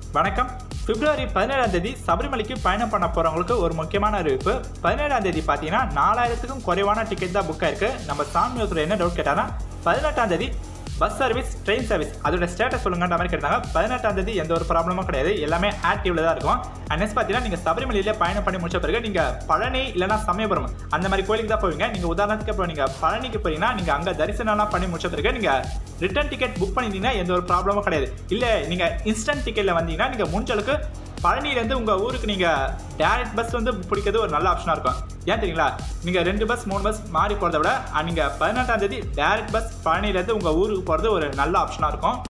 வணக்கம் பிப்ரவரி பதினேழாம் தேதி சபரிமலைக்கு பயணம் பண்ண போறவங்களுக்கு ஒரு முக்கியமான அறிவிப்பு பதினேழாம் தேதி பார்த்தீங்கன்னா நாலாயிரத்துக்கும் குறைவான டிக்கெட் தான் புக் ஆயிருக்கு நம்ம சாமி ஒருத்தர் என்ன டவுட் கேட்டாங்கன்னா பதினெட்டாம் தேதி பஸ் சர்வீஸ் ட்ரெயின் சர்வீஸ் அதோட ஸ்டேட்டஸ் சொல்லுங்கன்ற மாதிரி கேட்டாங்க பதினெட்டாம் தேதி எந்த ஒரு ப்ராப்ளமும் கிடையாது எல்லாமே ஆக்டிவ்ல தான் இருக்கும் அண்ட் நெக்ஸ்ட் பார்த்தீங்கன்னா நீங்கள் சபரிமலையில பயணம் பண்ணி முடிச்ச பிறகு நீங்கள் பழனி இல்லைனா சமயபுரம் அந்த மாதிரி கோயிலுக்கு தான் போவீங்க நீங்கள் உதாரணத்துக்கு இப்போ நீங்கள் பழனிக்கு போறீங்கன்னா நீங்கள் அங்கே தரிசனம்லாம் பண்ணி முடிச்ச பிறகு நீங்கள் ரிட்டர்ன் டிக்கெட் புக் பண்ணிட்டீங்கன்னா எந்த ஒரு ப்ராப்ளமும் கிடையாது இல்லை நீங்கள் இன்ஸ்டன்ட் டிக்கெட்டில் வந்தீங்கன்னா நீங்கள் முடிஞ்சளவுக்கு பழனியிலேருந்து உங்கள் ஊருக்கு நீங்கள் டேரக்ட் பஸ் வந்து பிடிக்கிறது ஒரு நல்ல ஆப்ஷனாக இருக்கும் ஏன் தெரியுங்களா நீங்கள் ரெண்டு பஸ் மூணு பஸ் மாறி போகிறத விட நீங்கள் பதினெட்டாம் தேதி டேரக்ட் பஸ் பழனியிலேருந்து உங்கள் ஊருக்கு போகிறது ஒரு நல்ல ஆப்ஷனாக இருக்கும்